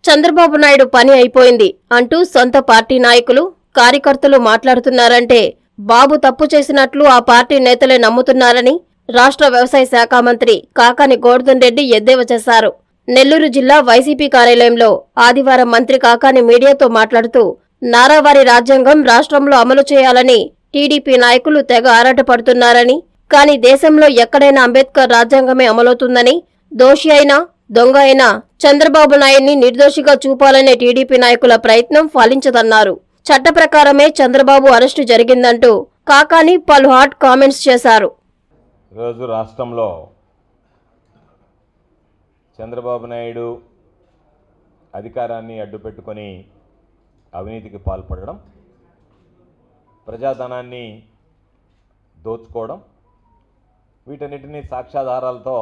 చంద్రబాబు నాయుడు పని అయిపోయింది అంటూ సొంత పార్టీ నాయకులు కార్యకర్తలు మాట్లాడుతున్నారంటే బాబు తప్పు చేసినట్లు ఆ పార్టీ నేతలే నమ్ముతున్నారని రాష్ట్ర వ్యవసాయ శాఖ మంత్రి కాకాని గోవర్ధన్ రెడ్డి ఎద్దేవా చేశారు నెల్లూరు జిల్లా వైసీపీ కార్యాలయంలో ఆదివారం మంత్రి కాకాని మీడియాతో మాట్లాడుతూ నారావారి రాజ్యాంగం రాష్ట్రంలో అమలు చేయాలని టీడీపీ నాయకులు తెగ ఆరాటపడుతున్నారని కానీ దేశంలో ఎక్కడైనా అంబేద్కర్ రాజ్యాంగమే అమలవుతుందని దోషి అయినా దొంగ అయినా చంద్రబాబు నాయుడిని నిర్దోషిగా చూపాలనే టీడీపీ నాయకుల ప్రయత్నం ఫలించదన్నారు చట్ట ప్రకారమే చంద్రబాబు అరెస్టు జరిగిందంటూ కాకాని పలు హాట్ కామెంట్స్ చేశారు ఈరోజు రాష్ట్రంలో చంద్రబాబు నాయుడు అధికారాన్ని అడ్డుపెట్టుకొని అవినీతికి పాల్పడడం ప్రజాధనాన్ని దోచుకోవడం వీటన్నిటినీ సాక్ష్యాధారాలతో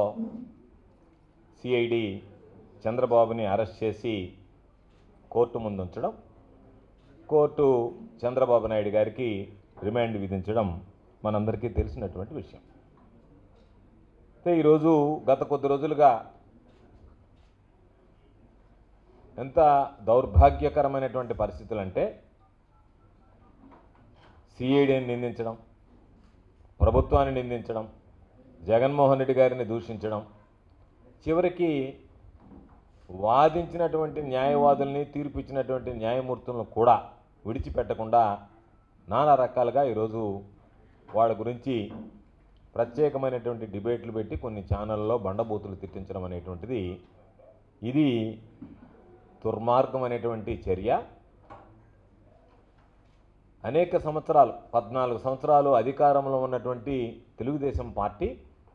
సిఐడి చంద్రబాబుని అరెస్ట్ చేసి కోర్టు ముందు ఉంచడం కోర్టు చంద్రబాబు నాయుడు గారికి రిమాండ్ విధించడం మనందరికీ తెలిసినటువంటి విషయం అయితే ఈరోజు గత కొద్ది రోజులుగా ఎంత దౌర్భాగ్యకరమైనటువంటి పరిస్థితులు అంటే సిఐడిని నిందించడం ప్రభుత్వాన్ని నిందించడం జగన్మోహన్ రెడ్డి గారిని దూషించడం చివరికి వాదించినటువంటి న్యాయవాదుల్ని తీర్పు ఇచ్చినటువంటి న్యాయమూర్తులను కూడా విడిచిపెట్టకుండా నానా రకాలుగా ఈరోజు వాళ్ళ గురించి ప్రత్యేకమైనటువంటి డిబేట్లు పెట్టి కొన్ని ఛానళ్ళలో బండబూతులు తిట్టించడం అనేటువంటిది ఇది దుర్మార్గం అనేటువంటి చర్య అనేక సంవత్సరాలు పద్నాలుగు సంవత్సరాలు అధికారంలో ఉన్నటువంటి తెలుగుదేశం పార్టీ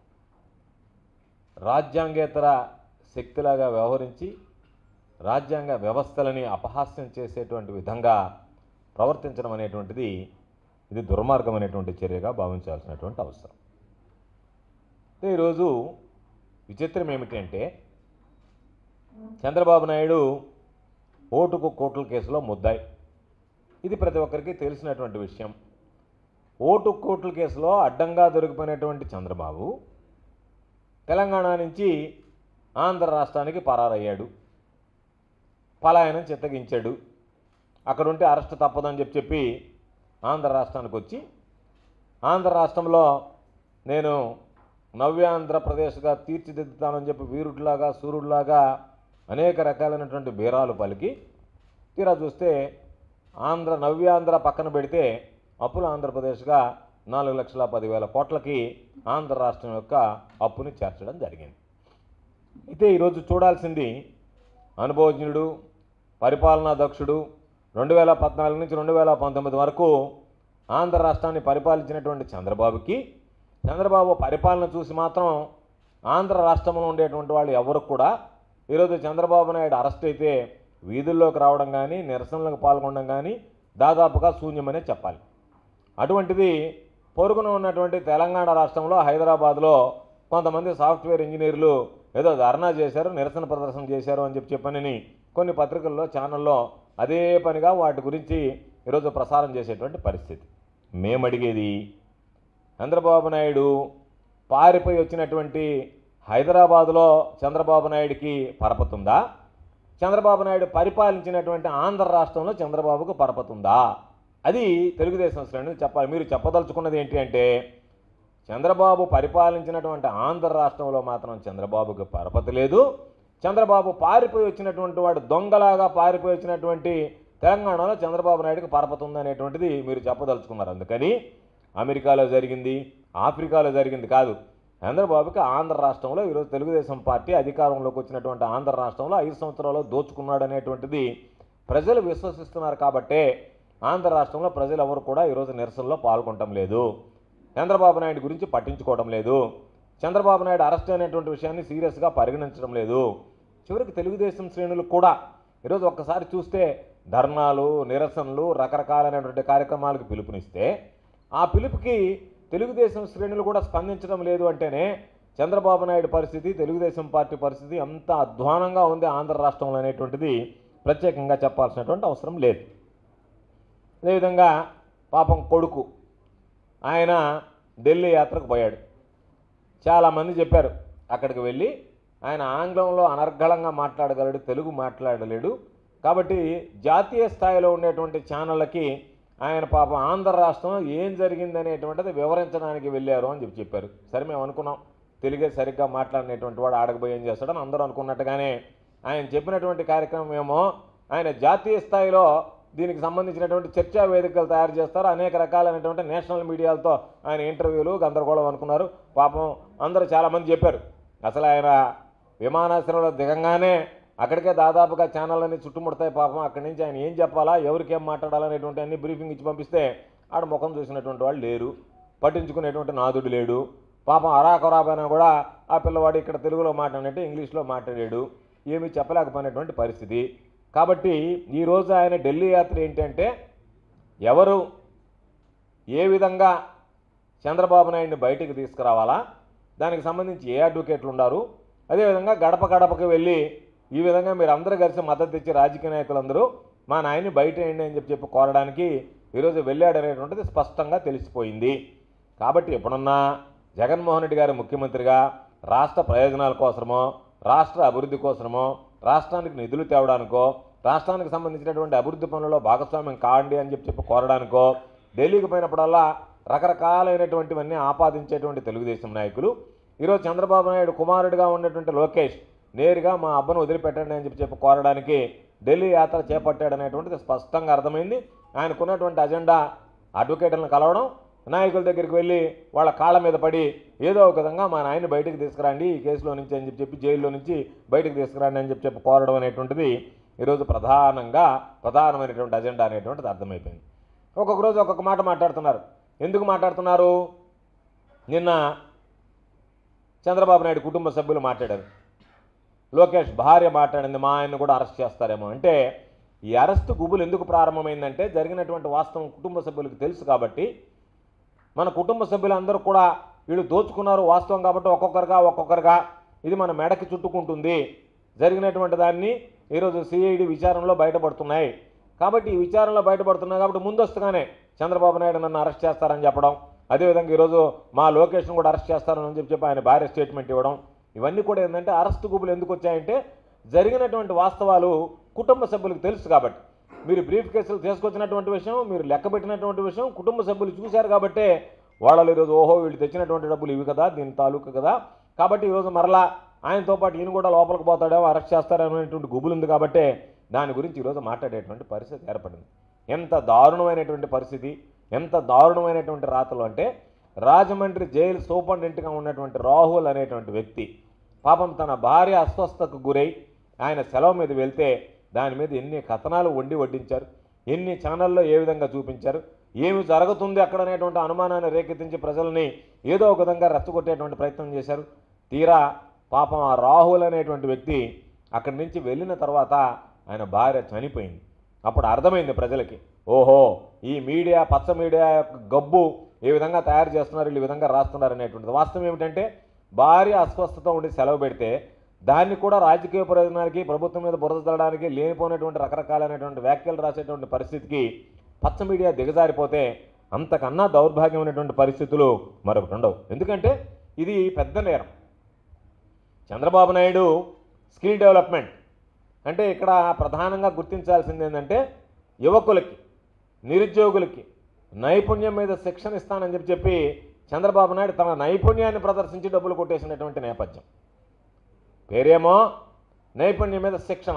రాజ్యాంగేతర శక్తిలాగా వ్యవహరించి రాజ్యాంగ వ్యవస్థలని అపహాస్యం చేసేటువంటి విధంగా ప్రవర్తించడం అనేటువంటిది ఇది దుర్మార్గమైనటువంటి చర్యగా భావించాల్సినటువంటి అవసరం అయితే ఈరోజు విచిత్రం ఏమిటంటే చంద్రబాబు నాయుడు ఓటుకు కోట్ల కేసులో ముద్దాయి ఇది ప్రతి ఒక్కరికి తెలిసినటువంటి విషయం ఓటు కోట్ల కేసులో అడ్డంగా దొరికిపోయినటువంటి చంద్రబాబు తెలంగాణ నుంచి ఆంధ్ర రాష్ట్రానికి పరారయ్యాడు పలాయనం చిత్తగించాడు అక్కడ ఉంటే అరెస్ట్ తప్పదని చెప్పి చెప్పి ఆంధ్ర రాష్ట్రానికి వచ్చి ఆంధ్ర రాష్ట్రంలో నేను నవ్యాంధ్రప్రదేశ్గా తీర్చిదిద్దుతానని చెప్పి వీరుడిలాగా సూర్యుడిలాగా అనేక రకాలైనటువంటి బీరాలు పలికి తీరా చూస్తే ఆంధ్ర నవ్యాంధ్ర పక్కన పెడితే అప్పుల ఆంధ్రప్రదేశ్గా నాలుగు లక్షల పదివేల కోట్లకి ఆంధ్ర రాష్ట్రం యొక్క అప్పుని చేర్చడం జరిగింది అయితే ఈరోజు చూడాల్సింది అనుభవజ్ఞుడు పరిపాలనా దక్షుడు రెండు వేల పద్నాలుగు నుంచి రెండు వేల పంతొమ్మిది వరకు ఆంధ్ర రాష్ట్రాన్ని పరిపాలించినటువంటి చంద్రబాబుకి చంద్రబాబు పరిపాలన చూసి మాత్రం ఆంధ్ర రాష్ట్రంలో ఉండేటువంటి వాళ్ళు ఎవరు కూడా ఈరోజు చంద్రబాబు నాయుడు అరెస్ట్ అయితే వీధుల్లోకి రావడం కానీ నిరసనలకు పాల్గొనడం కానీ దాదాపుగా శూన్యమనే చెప్పాలి అటువంటిది పొరుగున ఉన్నటువంటి తెలంగాణ రాష్ట్రంలో హైదరాబాద్లో కొంతమంది సాఫ్ట్వేర్ ఇంజనీర్లు ఏదో ధర్నా చేశారు నిరసన ప్రదర్శన చేశారు అని చెప్పి చెప్పనని కొన్ని పత్రికల్లో ఛానల్లో అదే పనిగా వాటి గురించి ఈరోజు ప్రసారం చేసేటువంటి పరిస్థితి మేము అడిగేది చంద్రబాబు నాయుడు పారిపోయి వచ్చినటువంటి హైదరాబాదులో చంద్రబాబు నాయుడికి పరపతుందా చంద్రబాబు నాయుడు పరిపాలించినటువంటి ఆంధ్ర రాష్ట్రంలో చంద్రబాబుకు పరపతుందా అది తెలుగుదేశం శ్రేణులు చెప్పాలి మీరు చెప్పదలుచుకున్నది ఏంటి అంటే చంద్రబాబు పరిపాలించినటువంటి ఆంధ్ర రాష్ట్రంలో మాత్రం చంద్రబాబుకు పరపతి లేదు చంద్రబాబు పారిపోయి వచ్చినటువంటి వాడు దొంగలాగా పారిపోయి వచ్చినటువంటి తెలంగాణలో చంద్రబాబు నాయుడుకి పరపతి ఉందనేటువంటిది మీరు చెప్పదలుచుకున్నారు అందుకని అమెరికాలో జరిగింది ఆఫ్రికాలో జరిగింది కాదు చంద్రబాబుకి ఆంధ్ర రాష్ట్రంలో ఈరోజు తెలుగుదేశం పార్టీ అధికారంలోకి వచ్చినటువంటి ఆంధ్ర రాష్ట్రంలో ఐదు సంవత్సరాల్లో దోచుకున్నాడు అనేటువంటిది ప్రజలు విశ్వసిస్తున్నారు కాబట్టే ఆంధ్ర రాష్ట్రంలో ప్రజలు ఎవరు కూడా ఈరోజు నిరసనలో పాల్గొనటం లేదు చంద్రబాబు నాయుడు గురించి పట్టించుకోవడం లేదు చంద్రబాబు నాయుడు అరెస్ట్ అయినటువంటి విషయాన్ని సీరియస్గా పరిగణించడం లేదు చివరికి తెలుగుదేశం శ్రేణులు కూడా ఈరోజు ఒక్కసారి చూస్తే ధర్నాలు నిరసనలు రకరకాలైనటువంటి కార్యక్రమాలకు పిలుపునిస్తే ఆ పిలుపుకి తెలుగుదేశం శ్రేణులు కూడా స్పందించడం లేదు అంటేనే చంద్రబాబు నాయుడు పరిస్థితి తెలుగుదేశం పార్టీ పరిస్థితి అంత అధ్వానంగా ఉంది ఆంధ్ర రాష్ట్రంలో అనేటువంటిది ప్రత్యేకంగా చెప్పాల్సినటువంటి అవసరం లేదు అదేవిధంగా పాపం కొడుకు ఆయన ఢిల్లీ యాత్రకు పోయాడు చాలామంది చెప్పారు అక్కడికి వెళ్ళి ఆయన ఆంగ్లంలో అనర్గళంగా మాట్లాడగలడు తెలుగు మాట్లాడలేడు కాబట్టి జాతీయ స్థాయిలో ఉండేటువంటి ఛానళ్ళకి ఆయన పాపం ఆంధ్ర రాష్ట్రంలో ఏం జరిగింది అనేటువంటిది వివరించడానికి వెళ్ళారు అని చెప్పి చెప్పారు సరే మేము అనుకున్నాం తెలుగే సరిగ్గా మాట్లాడినటువంటి వాడు ఆడకపోయి ఏం చేస్తాడని అందరూ అనుకున్నట్టుగానే ఆయన చెప్పినటువంటి కార్యక్రమం ఏమో ఆయన జాతీయ స్థాయిలో దీనికి సంబంధించినటువంటి చర్చా వేదికలు తయారు చేస్తారు అనేక రకాలైనటువంటి నేషనల్ మీడియాలతో ఆయన ఇంటర్వ్యూలు గందరగోళం అనుకున్నారు పాపం అందరూ చాలామంది చెప్పారు అసలు ఆయన విమానాశ్రయంలో దిగంగానే అక్కడికే దాదాపుగా ఛానళ్ళని చుట్టుముడతాయి పాపం అక్కడి నుంచి ఆయన ఏం చెప్పాలా ఎవరికి ఏం మాట్లాడాలనేటువంటి అన్ని బ్రీఫింగ్ ఇచ్చి పంపిస్తే ఆడ ముఖం చూసినటువంటి వాళ్ళు లేరు పట్టించుకునేటువంటి నాదుడు లేడు పాపం అరాకొరాబైనా కూడా ఆ పిల్లవాడు ఇక్కడ తెలుగులో మాట్లాడినట్టు ఇంగ్లీష్లో మాట్లాడాడు ఏమీ చెప్పలేకపోయినటువంటి పరిస్థితి కాబట్టి ఈరోజు ఆయన ఢిల్లీ యాత్ర ఏంటంటే ఎవరు ఏ విధంగా చంద్రబాబు నాయుడిని బయటికి తీసుకురావాలా దానికి సంబంధించి ఏ అడ్వకేట్లు ఉన్నారు అదేవిధంగా గడప గడపకి వెళ్ళి ఈ విధంగా మీరు అందరూ కలిసి మద్దతు ఇచ్చి రాజకీయ నాయకులందరూ మా నాయన్ని బయట వేయండి అని చెప్పి చెప్పి కోరడానికి ఈరోజు వెళ్ళాడనేటువంటిది స్పష్టంగా తెలిసిపోయింది కాబట్టి ఎప్పుడన్నా జగన్మోహన్ రెడ్డి గారు ముఖ్యమంత్రిగా రాష్ట్ర ప్రయోజనాల కోసమో రాష్ట్ర అభివృద్ధి కోసమో రాష్ట్రానికి నిధులు తేవడానికో రాష్ట్రానికి సంబంధించినటువంటి అభివృద్ధి పనులలో భాగస్వామ్యం కావండి అని చెప్పి చెప్పి కోరడానికో ఢిల్లీకి పోయినప్పుడల్లా రకరకాలైనటువంటివన్నీ ఆపాదించేటువంటి తెలుగుదేశం నాయకులు ఈరోజు చంద్రబాబు నాయుడు కుమారుడిగా ఉన్నటువంటి లోకేష్ నేరుగా మా అబ్బను వదిలిపెట్టండి అని చెప్పి చెప్పి కోరడానికి ఢిల్లీ యాత్ర చేపట్టాడనేటువంటిది స్పష్టంగా అర్థమైంది ఆయనకున్నటువంటి అజెండా అడ్వకేట్లను కలవడం నాయకుల దగ్గరికి వెళ్ళి వాళ్ళ కాళ్ళ మీద పడి ఏదో ఒక విధంగా మా నాయన్ని బయటికి తీసుకురండి ఈ కేసులో నుంచి అని చెప్పి చెప్పి జైల్లో నుంచి బయటికి తీసుకురండి అని చెప్పి చెప్పి కోరడం అనేటువంటిది ఈరోజు ప్రధానంగా ప్రధానమైనటువంటి అజెండా అనేటువంటిది అర్థమైపోయింది ఒక్కొక్క రోజు ఒక్కొక్క మాట మాట్లాడుతున్నారు ఎందుకు మాట్లాడుతున్నారు నిన్న చంద్రబాబు నాయుడు కుటుంబ సభ్యులు మాట్లాడారు లోకేష్ భార్య మాట్లాడింది మా ఆయన్ని కూడా అరెస్ట్ చేస్తారేమో అంటే ఈ అరెస్ట్ గుబులు ఎందుకు ప్రారంభమైందంటే జరిగినటువంటి వాస్తవం కుటుంబ సభ్యులకు తెలుసు కాబట్టి మన కుటుంబ సభ్యులందరూ కూడా వీళ్ళు దోచుకున్నారు వాస్తవం కాబట్టి ఒక్కొక్కరుగా ఒక్కొక్కరుగా ఇది మన మెడకి చుట్టుకుంటుంది జరిగినటువంటి దాన్ని ఈరోజు సిఐడి విచారణలో బయటపడుతున్నాయి కాబట్టి ఈ విచారణలో బయటపడుతున్నాయి కాబట్టి ముందస్తుగానే చంద్రబాబు నాయుడు నన్ను అరెస్ట్ చేస్తారని చెప్పడం అదేవిధంగా ఈరోజు మా లొకేషన్ కూడా అరెస్ట్ చేస్తారని చెప్పి చెప్పి ఆయన భార్య స్టేట్మెంట్ ఇవ్వడం ఇవన్నీ కూడా ఏంటంటే అరెస్ట్ గుబులు ఎందుకు వచ్చాయంటే జరిగినటువంటి వాస్తవాలు కుటుంబ సభ్యులకు తెలుసు కాబట్టి మీరు బ్రీఫ్ కేసులు తీసుకొచ్చినటువంటి విషయం మీరు లెక్క పెట్టినటువంటి విషయం కుటుంబ సభ్యులు చూశారు కాబట్టే వాళ్ళు ఈరోజు ఓహో వీళ్ళు తెచ్చినటువంటి డబ్బులు ఇవి కదా దీని తాలూకు కదా కాబట్టి ఈరోజు మరలా ఆయనతో పాటు ఈయన కూడా లోపలికి పోతాడేమో అరెస్ట్ చేస్తారనేటువంటి గుబులు ఉంది కాబట్టే దాని గురించి ఈరోజు మాట్లాడేటువంటి పరిస్థితి ఏర్పడింది ఎంత దారుణమైనటువంటి పరిస్థితి ఎంత దారుణమైనటువంటి రాతలు అంటే రాజమండ్రి జైలు సూపరింటెండెంట్గా ఉన్నటువంటి రాహుల్ అనేటువంటి వ్యక్తి పాపం తన భార్య అస్వస్థతకు గురై ఆయన సెలవు మీద వెళ్తే దాని మీద ఎన్ని కథనాలు వండి వడ్డించారు ఎన్ని ఛానల్లో ఏ విధంగా చూపించారు ఏమి జరుగుతుంది అక్కడ అనేటువంటి అనుమానాన్ని రేకెత్తించి ప్రజల్ని ఏదో ఒక విధంగా రెచ్చగొట్టేటువంటి ప్రయత్నం చేశారు తీరా పాపం ఆ రాహుల్ అనేటువంటి వ్యక్తి అక్కడి నుంచి వెళ్ళిన తర్వాత ఆయన భార్య చనిపోయింది అప్పుడు అర్థమైంది ప్రజలకి ఓహో ఈ మీడియా పచ్చ మీడియా యొక్క గబ్బు ఏ విధంగా తయారు చేస్తున్నారు వీళ్ళు ఈ విధంగా రాస్తున్నారు అనేటువంటిది వాస్తవం ఏమిటంటే భార్య అస్వస్థత ఉండి సెలవు పెడితే దాన్ని కూడా రాజకీయ ప్రయోజనానికి ప్రభుత్వం మీద బురద చల్లడానికి లేనిపోయినటువంటి రకరకాలైనటువంటి వ్యాఖ్యలు రాసేటువంటి పరిస్థితికి పచ్చ మీడియా దిగజారిపోతే అంతకన్నా దౌర్భాగ్యమైనటువంటి పరిస్థితులు మరొకటి ఉండవు ఎందుకంటే ఇది పెద్ద నేరం చంద్రబాబు నాయుడు స్కిల్ డెవలప్మెంట్ అంటే ఇక్కడ ప్రధానంగా గుర్తించాల్సింది ఏంటంటే యువకులకి నిరుద్యోగులకి నైపుణ్యం మీద శిక్షణ ఇస్తానని చెప్పి చెప్పి చంద్రబాబు నాయుడు తన నైపుణ్యాన్ని ప్రదర్శించి డబ్బులు కొట్టేసినటువంటి నేపథ్యం పేరేమో నైపుణ్యం మీద శిక్షణ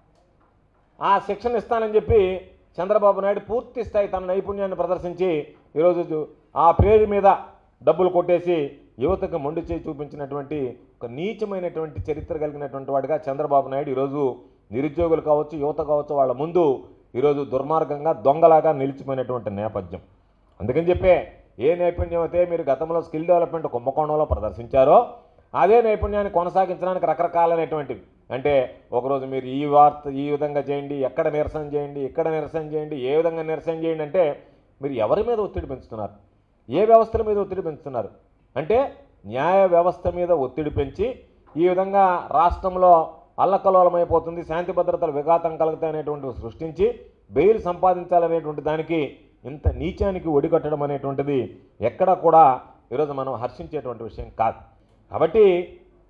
ఆ శిక్షణ ఇస్తానని చెప్పి చంద్రబాబు నాయుడు పూర్తి స్థాయి తన నైపుణ్యాన్ని ప్రదర్శించి ఈరోజు జు- ఆ పేరు మీద డబ్బులు కొట్టేసి యువతకు మొండి చేయి చూపించినటువంటి ఒక నీచమైనటువంటి చరిత్ర కలిగినటువంటి వాడిగా చంద్రబాబు నాయుడు ఈరోజు నిరుద్యోగులు కావచ్చు యువత కావచ్చు వాళ్ళ ముందు ఈరోజు దుర్మార్గంగా దొంగలాగా నిలిచిపోయినటువంటి నేపథ్యం అందుకని చెప్పే ఏ నైపుణ్యం అయితే మీరు గతంలో స్కిల్ డెవలప్మెంట్ కుంభకోణంలో ప్రదర్శించారో అదే నైపుణ్యాన్ని కొనసాగించడానికి రకరకాలైనటువంటివి అంటే ఒకరోజు మీరు ఈ వార్త ఈ విధంగా చేయండి ఎక్కడ నిరసన చేయండి ఇక్కడ నిరసన చేయండి ఏ విధంగా నిరసన చేయండి అంటే మీరు ఎవరి మీద ఒత్తిడి పెంచుతున్నారు ఏ వ్యవస్థల మీద ఒత్తిడి పెంచుతున్నారు అంటే న్యాయ వ్యవస్థ మీద ఒత్తిడి పెంచి ఈ విధంగా రాష్ట్రంలో అల్లకల్లోలమైపోతుంది శాంతి భద్రతలు విఘాతం కలుగుతాయనేటువంటివి సృష్టించి బెయిల్ సంపాదించాలనేటువంటి దానికి ఇంత నీచానికి ఒడిగట్టడం అనేటువంటిది ఎక్కడ కూడా ఈరోజు మనం హర్షించేటువంటి విషయం కాదు కాబట్టి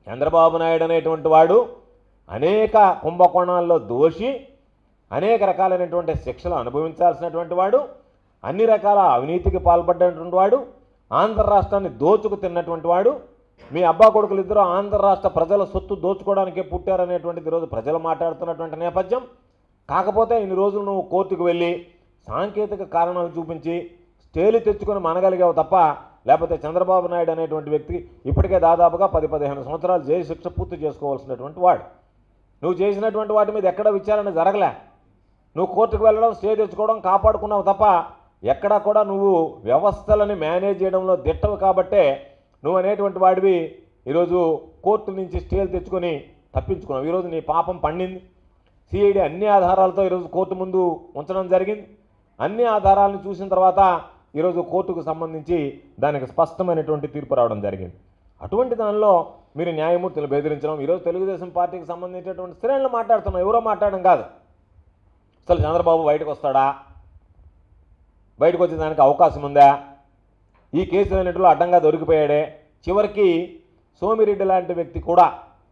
చంద్రబాబు నాయుడు అనేటువంటి వాడు అనేక కుంభకోణాల్లో దోషి అనేక రకాలైనటువంటి శిక్షలు అనుభవించాల్సినటువంటి వాడు అన్ని రకాల అవినీతికి పాల్పడ్డటువంటి వాడు ఆంధ్ర రాష్ట్రాన్ని దోచుకు తిన్నటువంటి వాడు మీ అబ్బా కొడుకులు ఇద్దరు ఆంధ్ర రాష్ట్ర ప్రజల సొత్తు దోచుకోవడానికే పుట్టారనేటువంటిది ఈరోజు ప్రజలు మాట్లాడుతున్నటువంటి నేపథ్యం కాకపోతే ఇన్ని రోజులు నువ్వు కోర్టుకు వెళ్ళి సాంకేతిక కారణాలు చూపించి స్టేలు తెచ్చుకొని మనగలిగావు తప్ప లేకపోతే చంద్రబాబు నాయుడు అనేటువంటి వ్యక్తి ఇప్పటికే దాదాపుగా పది పదిహేను సంవత్సరాలు జైలు శిక్ష పూర్తి చేసుకోవాల్సినటువంటి వాడు నువ్వు చేసినటువంటి వాటి మీద ఎక్కడ విచారణ జరగలే నువ్వు కోర్టుకు వెళ్ళడం స్టే తెచ్చుకోవడం కాపాడుకున్నావు తప్ప ఎక్కడా కూడా నువ్వు వ్యవస్థలని మేనేజ్ చేయడంలో దిట్టవు కాబట్టే నువ్వు అనేటువంటి వాడివి ఈరోజు కోర్టు నుంచి స్టేలు తెచ్చుకొని తప్పించుకున్నావు ఈరోజు నీ పాపం పండింది సిఐడి అన్ని ఆధారాలతో ఈరోజు కోర్టు ముందు ఉంచడం జరిగింది అన్ని ఆధారాలను చూసిన తర్వాత ఈరోజు కోర్టుకు సంబంధించి దానికి స్పష్టమైనటువంటి తీర్పు రావడం జరిగింది అటువంటి దానిలో మీరు న్యాయమూర్తులు బెదిరించడం ఈరోజు తెలుగుదేశం పార్టీకి సంబంధించినటువంటి శ్రేణులు మాట్లాడుతున్నాం ఎవరో మాట్లాడడం కాదు అసలు చంద్రబాబు బయటకు వస్తాడా బయటకు వచ్చే దానికి అవకాశం ఉందా ఈ కేసు అన్నింటిలో అడ్డంగా దొరికిపోయాడే చివరికి సోమిరెడ్డి లాంటి వ్యక్తి కూడా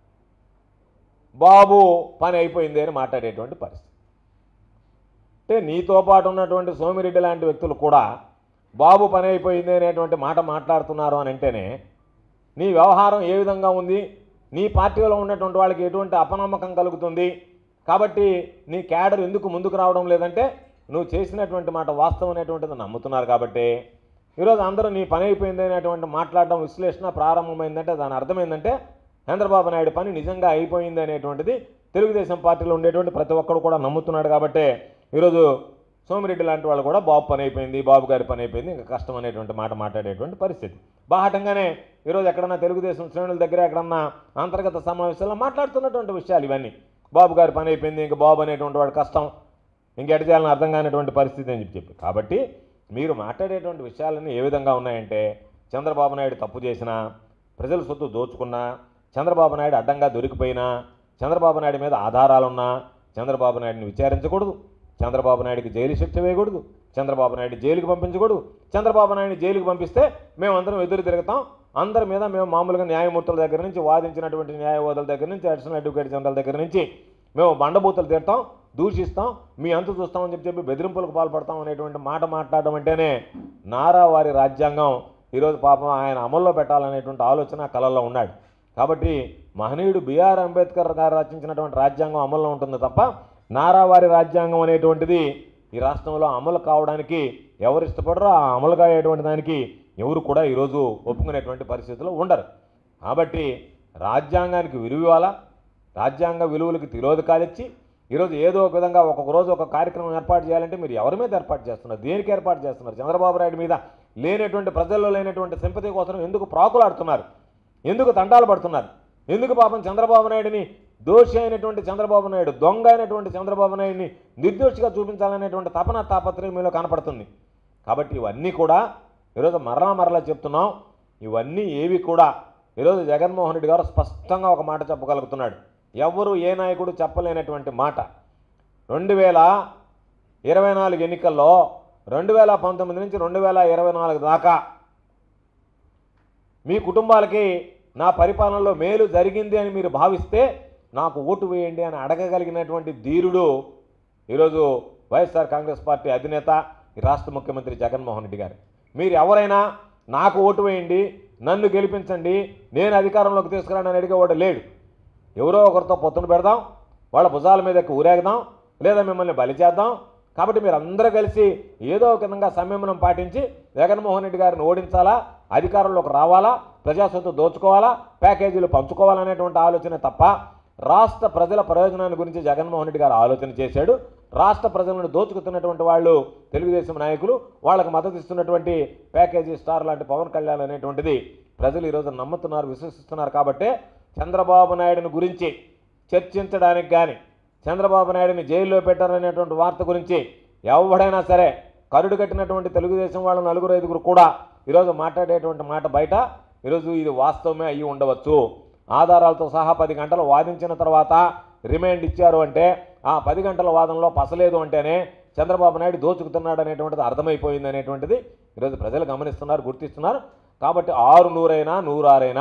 బాబు పని అయిపోయింది అని మాట్లాడేటువంటి పరిస్థితి అంటే నీతో పాటు ఉన్నటువంటి సోమిరెడ్డి లాంటి వ్యక్తులు కూడా బాబు పని అయిపోయింది అనేటువంటి మాట మాట్లాడుతున్నారు అని అంటేనే నీ వ్యవహారం ఏ విధంగా ఉంది నీ పార్టీలో ఉన్నటువంటి వాళ్ళకి ఎటువంటి అపనమ్మకం కలుగుతుంది కాబట్టి నీ క్యాడర్ ఎందుకు ముందుకు రావడం లేదంటే నువ్వు చేసినటువంటి మాట వాస్తవం అనేటువంటిది నమ్ముతున్నారు కాబట్టి ఈరోజు అందరూ నీ పని అయిపోయింది అనేటువంటి మాట్లాడడం విశ్లేషణ ప్రారంభమైందంటే దాని అర్థం ఏంటంటే చంద్రబాబు నాయుడు పని నిజంగా అయిపోయింది అనేటువంటిది తెలుగుదేశం పార్టీలో ఉండేటువంటి ప్రతి ఒక్కరు కూడా నమ్ముతున్నాడు కాబట్టి ఈరోజు సోమిరెడ్డి లాంటి వాళ్ళు కూడా బాబు పని అయిపోయింది బాబు గారి పని అయిపోయింది ఇంకా కష్టం అనేటువంటి మాట మాట్లాడేటువంటి పరిస్థితి బాహటంగానే ఈరోజు ఎక్కడన్నా తెలుగుదేశం శ్రేణుల దగ్గర ఎక్కడన్నా అంతర్గత సమావేశాల్లో మాట్లాడుతున్నటువంటి విషయాలు ఇవన్నీ బాబు గారి పని అయిపోయింది ఇంకా బాబు అనేటువంటి వాడు కష్టం ఇంకెట చేయాలని అర్థం కానిటువంటి పరిస్థితి అని చెప్పి చెప్పి కాబట్టి మీరు మాట్లాడేటువంటి విషయాలన్నీ ఏ విధంగా ఉన్నాయంటే చంద్రబాబు నాయుడు తప్పు చేసినా ప్రజల సొత్తు దోచుకున్నా చంద్రబాబు నాయుడు అడ్డంగా దొరికిపోయినా చంద్రబాబు నాయుడు మీద ఆధారాలున్నా చంద్రబాబు నాయుడిని విచారించకూడదు చంద్రబాబు నాయుడికి జైలు శిక్ష వేయకూడదు చంద్రబాబు నాయుడు జైలుకి పంపించకూడదు చంద్రబాబు నాయుడిని జైలుకి పంపిస్తే మేమందరం ఎదురు తిరుగుతాం అందరి మీద మేము మామూలుగా న్యాయమూర్తుల దగ్గర నుంచి వాదించినటువంటి న్యాయవాదుల దగ్గర నుంచి అడిషనల్ అడ్వకేట్ జనరల్ దగ్గర నుంచి మేము బండబూతులు తిడతాం దూషిస్తాం మీ అంతు చూస్తామని చెప్పి చెప్పి బెదిరింపులకు పాల్పడతాం అనేటువంటి మాట మాట్లాడడం అంటేనే నారా వారి రాజ్యాంగం ఈరోజు పాపం ఆయన అమల్లో పెట్టాలనేటువంటి ఆలోచన కళల్లో ఉన్నాడు కాబట్టి మహనీయుడు బిఆర్ అంబేద్కర్ గారు రచించినటువంటి రాజ్యాంగం అమల్లో ఉంటుంది తప్ప నారావారి రాజ్యాంగం అనేటువంటిది ఈ రాష్ట్రంలో అమలు కావడానికి ఎవరు ఇష్టపడరో ఆ అమలు కాయేటువంటి దానికి ఎవరు కూడా ఈరోజు ఒప్పుకునేటువంటి పరిస్థితుల్లో ఉండరు కాబట్టి రాజ్యాంగానికి విలువ ఇవ్వాలా రాజ్యాంగ విలువలకు తిరోధకాలు ఇచ్చి ఈరోజు ఏదో ఒక విధంగా ఒక్కొక్క రోజు ఒక కార్యక్రమం ఏర్పాటు చేయాలంటే మీరు ఎవరి మీద ఏర్పాటు చేస్తున్నారు దేనికి ఏర్పాటు చేస్తున్నారు చంద్రబాబు నాయుడు మీద లేనటువంటి ప్రజల్లో లేనటువంటి సింపతి కోసం ఎందుకు ప్రాకులాడుతున్నారు ఎందుకు తంటాలు పడుతున్నారు ఎందుకు పాపం చంద్రబాబు నాయుడిని దోషి అయినటువంటి చంద్రబాబు నాయుడు దొంగ అయినటువంటి చంద్రబాబు నాయుడిని నిర్దోషిగా చూపించాలనేటువంటి తపన తాపత్రయం మీలో కనపడుతుంది కాబట్టి ఇవన్నీ కూడా ఈరోజు మరలా మరలా చెప్తున్నాం ఇవన్నీ ఏవి కూడా ఈరోజు జగన్మోహన్ రెడ్డి గారు స్పష్టంగా ఒక మాట చెప్పగలుగుతున్నాడు ఎవరు ఏ నాయకుడు చెప్పలేనటువంటి మాట రెండు వేల ఇరవై నాలుగు ఎన్నికల్లో రెండు వేల పంతొమ్మిది నుంచి రెండు వేల ఇరవై నాలుగు దాకా మీ కుటుంబాలకి నా పరిపాలనలో మేలు జరిగింది అని మీరు భావిస్తే నాకు ఓటు వేయండి అని అడగగలిగినటువంటి ధీరుడు ఈరోజు వైఎస్ఆర్ కాంగ్రెస్ పార్టీ అధినేత ఈ రాష్ట్ర ముఖ్యమంత్రి జగన్మోహన్ రెడ్డి గారు మీరు ఎవరైనా నాకు ఓటు వేయండి నన్ను గెలిపించండి నేను అధికారంలోకి తీసుకురానని అడిగేవాడు లేడు ఎవరో ఒకరితో పొత్తును పెడదాం వాళ్ళ భుజాల మీద ఎక్కి ఊరేగదాం లేదా మిమ్మల్ని బలి చేద్దాం కాబట్టి మీరు అందరూ కలిసి ఏదో ఒక విధంగా సంయమనం పాటించి జగన్మోహన్ రెడ్డి గారిని ఓడించాలా అధికారంలోకి రావాలా ప్రజాస్వత్తు దోచుకోవాలా ప్యాకేజీలు పంచుకోవాలనేటువంటి ఆలోచన తప్ప రాష్ట్ర ప్రజల ప్రయోజనాన్ని గురించి జగన్మోహన్ రెడ్డి గారు ఆలోచన చేశాడు రాష్ట్ర ప్రజలను దోచుకుతున్నటువంటి వాళ్ళు తెలుగుదేశం నాయకులు వాళ్ళకి మద్దతు ఇస్తున్నటువంటి ప్యాకేజీ స్టార్ లాంటి పవన్ కళ్యాణ్ అనేటువంటిది ప్రజలు ఈరోజు నమ్ముతున్నారు విశ్వసిస్తున్నారు కాబట్టే చంద్రబాబు నాయుడుని గురించి చర్చించడానికి కానీ చంద్రబాబు నాయుడిని జైల్లో పెట్టారనేటువంటి వార్త గురించి ఎవడైనా సరే కరుడు కట్టినటువంటి తెలుగుదేశం వాళ్ళ నలుగురు ఐదుగురు కూడా ఈరోజు మాట్లాడేటువంటి మాట బయట ఈరోజు ఇది వాస్తవమే అయ్యి ఉండవచ్చు ఆధారాలతో సహా పది గంటలు వాదించిన తర్వాత రిమైండ్ ఇచ్చారు అంటే ఆ పది గంటల వాదనలో పసలేదు అంటేనే చంద్రబాబు నాయుడు దోచుకుతున్నాడు అనేటువంటిది అర్థమైపోయింది అనేటువంటిది ఈరోజు ప్రజలు గమనిస్తున్నారు గుర్తిస్తున్నారు కాబట్టి ఆరు నూరైనా నూరారైనా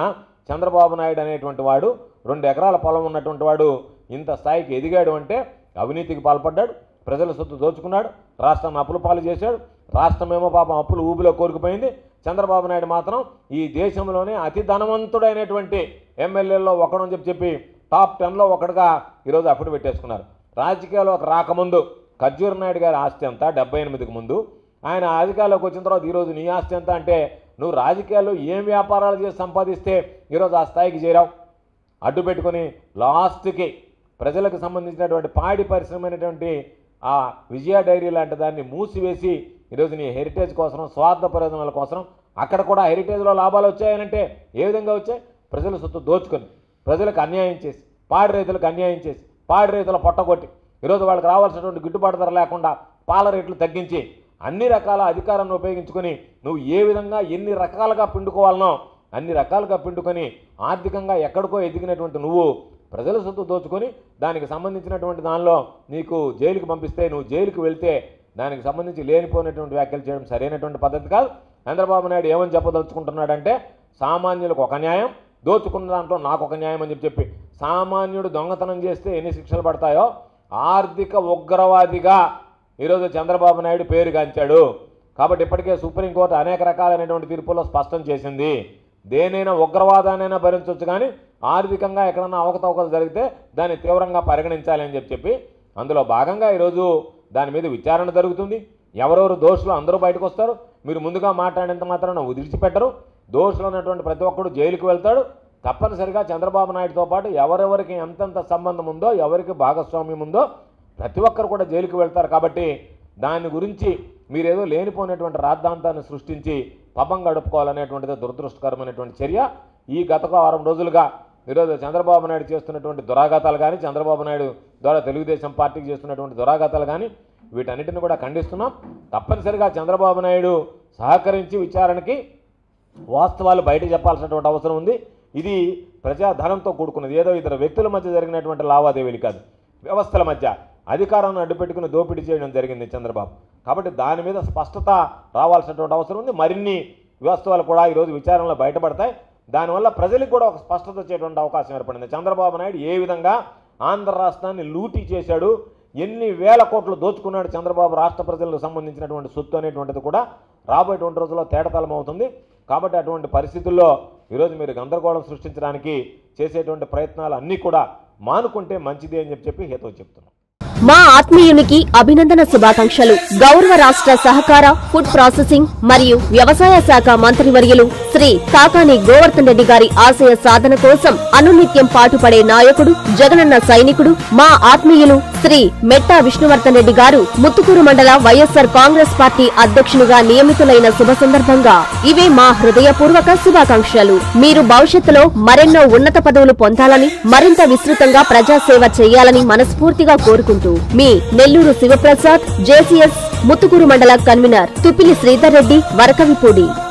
చంద్రబాబు నాయుడు అనేటువంటి వాడు రెండు ఎకరాల పొలం ఉన్నటువంటి వాడు ఇంత స్థాయికి ఎదిగాడు అంటే అవినీతికి పాల్పడ్డాడు ప్రజల సొత్తు దోచుకున్నాడు రాష్ట్రాన్ని అప్పుల పాలు చేశాడు రాష్ట్రమేమో పాపం అప్పులు ఊబిలో కోరుకుపోయింది చంద్రబాబు నాయుడు మాత్రం ఈ దేశంలోనే అతి ధనవంతుడైనటువంటి ఎమ్మెల్యేల్లో ఒకడని చెప్పి చెప్పి టాప్ టెన్లో ఒకడుగా ఈరోజు అప్పుడు పెట్టేసుకున్నారు రాజకీయాల్లోకి రాకముందు ఖర్జూర్ నాయుడు గారి ఆస్తి ఎంత డెబ్బై ఎనిమిదికి ముందు ఆయన అధికారంలోకి వచ్చిన తర్వాత ఈరోజు నీ ఆస్తి ఎంత అంటే నువ్వు రాజకీయాల్లో ఏం వ్యాపారాలు చేసి సంపాదిస్తే ఈరోజు ఆ స్థాయికి చేరావు అడ్డు పెట్టుకొని లాస్ట్కి ప్రజలకు సంబంధించినటువంటి పాడి పరిశ్రమైనటువంటి ఆ విజయ డైరీ లాంటి దాన్ని మూసివేసి ఈరోజు నీ హెరిటేజ్ కోసం స్వార్థ ప్రయోజనాల కోసం అక్కడ కూడా హెరిటేజ్లో లాభాలు వచ్చాయనంటే ఏ విధంగా వచ్చాయి ప్రజల సొత్తు దోచుకొని ప్రజలకు అన్యాయం చేసి పాడి రైతులకు అన్యాయం చేసి పాడి రైతుల పొట్టగొట్టి ఈరోజు వాళ్ళకి రావాల్సినటువంటి గిట్టుబాటు ధర లేకుండా పాల రేట్లు తగ్గించి అన్ని రకాల అధికారాన్ని ఉపయోగించుకొని నువ్వు ఏ విధంగా ఎన్ని రకాలుగా పిండుకోవాలనో అన్ని రకాలుగా పిండుకొని ఆర్థికంగా ఎక్కడికో ఎదిగినటువంటి నువ్వు ప్రజల సొత్తు దోచుకొని దానికి సంబంధించినటువంటి దానిలో నీకు జైలుకి పంపిస్తే నువ్వు జైలుకి వెళ్తే దానికి సంబంధించి లేనిపోయినటువంటి వ్యాఖ్యలు చేయడం సరైనటువంటి పద్ధతి కాదు చంద్రబాబు నాయుడు ఏమని చెప్పదలుచుకుంటున్నాడంటే సామాన్యులకు ఒక న్యాయం దోచుకున్న దాంట్లో నాకు ఒక న్యాయం అని చెప్పి చెప్పి సామాన్యుడు దొంగతనం చేస్తే ఎన్ని శిక్షలు పడతాయో ఆర్థిక ఉగ్రవాదిగా ఈరోజు చంద్రబాబు నాయుడు పేరు గాంచాడు కాబట్టి ఇప్పటికే సుప్రీంకోర్టు అనేక రకాలైనటువంటి తీర్పుల్లో స్పష్టం చేసింది దేనైనా ఉగ్రవాదానైనా భరించవచ్చు కానీ ఆర్థికంగా ఎక్కడన్నా అవకతవకలు జరిగితే దాన్ని తీవ్రంగా పరిగణించాలి అని చెప్పి చెప్పి అందులో భాగంగా ఈరోజు దాని మీద విచారణ జరుగుతుంది ఎవరెవరు దోషులు అందరూ బయటకు వస్తారు మీరు ముందుగా మాట్లాడినంత మాత్రాన వదిలిచిపెట్టరు దోషులు ఉన్నటువంటి ప్రతి ఒక్కడు జైలుకి వెళ్తాడు తప్పనిసరిగా చంద్రబాబు నాయుడుతో పాటు ఎవరెవరికి ఎంతెంత సంబంధం ఉందో ఎవరికి భాగస్వామ్యం ఉందో ప్రతి ఒక్కరు కూడా జైలుకి వెళ్తారు కాబట్టి దాని గురించి మీరేదో లేనిపోయినటువంటి రాద్ధాంతాన్ని సృష్టించి పబ్బం గడుపుకోవాలనేటువంటిది దురదృష్టకరమైనటువంటి చర్య ఈ గత వారం రోజులుగా ఈరోజు చంద్రబాబు నాయుడు చేస్తున్నటువంటి దురాఘాతాలు కానీ చంద్రబాబు నాయుడు ద్వారా తెలుగుదేశం పార్టీకి చేస్తున్నటువంటి దురాఘాతాలు కానీ వీటన్నిటిని కూడా ఖండిస్తున్నాం తప్పనిసరిగా చంద్రబాబు నాయుడు సహకరించి విచారణకి వాస్తవాలు బయట చెప్పాల్సినటువంటి అవసరం ఉంది ఇది ప్రజాధనంతో కూడుకున్నది ఏదో ఇద్దరు వ్యక్తుల మధ్య జరిగినటువంటి లావాదేవీలు కాదు వ్యవస్థల మధ్య అధికారాన్ని అడ్డుపెట్టుకుని దోపిడీ చేయడం జరిగింది చంద్రబాబు కాబట్టి దాని మీద స్పష్టత రావాల్సినటువంటి అవసరం ఉంది మరిన్ని వ్యవస్థలు కూడా ఈరోజు విచారణలో బయటపడతాయి దానివల్ల ప్రజలకు కూడా ఒక స్పష్టత వచ్చేటువంటి అవకాశం ఏర్పడింది చంద్రబాబు నాయుడు ఏ విధంగా ఆంధ్ర రాష్ట్రాన్ని లూటీ చేశాడు ఎన్ని వేల కోట్లు దోచుకున్నాడు చంద్రబాబు రాష్ట్ర ప్రజలకు సంబంధించినటువంటి సొత్తు అనేటువంటిది కూడా రాబోయేటువంటి రోజుల్లో తేటతలం అవుతుంది కాబట్టి అటువంటి పరిస్థితుల్లో ఈరోజు మీరు గందరగోళం సృష్టించడానికి చేసేటువంటి ప్రయత్నాలు అన్నీ కూడా మానుకుంటే మంచిది అని చెప్పి చెప్పి హేతో చెప్తున్నాం మా ఆత్మీయునికి అభినందన శుభాకాంక్షలు గౌరవ రాష్ట్ర సహకార ఫుడ్ ప్రాసెసింగ్ మరియు వ్యవసాయ శాఖ మంత్రివర్యులు శ్రీ కాకాని గోవర్ధన్ రెడ్డి గారి ఆశయ సాధన కోసం అనునిత్యం పాటుపడే నాయకుడు జగనన్న సైనికుడు మా ఆత్మీయులు శ్రీ మెట్టా విష్ణువర్ధన్ రెడ్డి గారు ముత్తుకూరు మండల వైఎస్సార్ కాంగ్రెస్ పార్టీ అధ్యక్షునిగా నియమితులైన శుభ సందర్భంగా ఇవే మా హృదయపూర్వక శుభాకాంక్షలు మీరు భవిష్యత్తులో మరెన్నో ఉన్నత పదవులు పొందాలని మరింత విస్తృతంగా ప్రజాసేవ చేయాలని మనస్ఫూర్తిగా కోరుకుంటూ మీ నెల్లూరు శివప్రసాద్ జేసీఎస్ ముత్తుకూరు మండల కన్వీనర్ తుపిలి శ్రీధర్ రెడ్డి వరకవిపూడి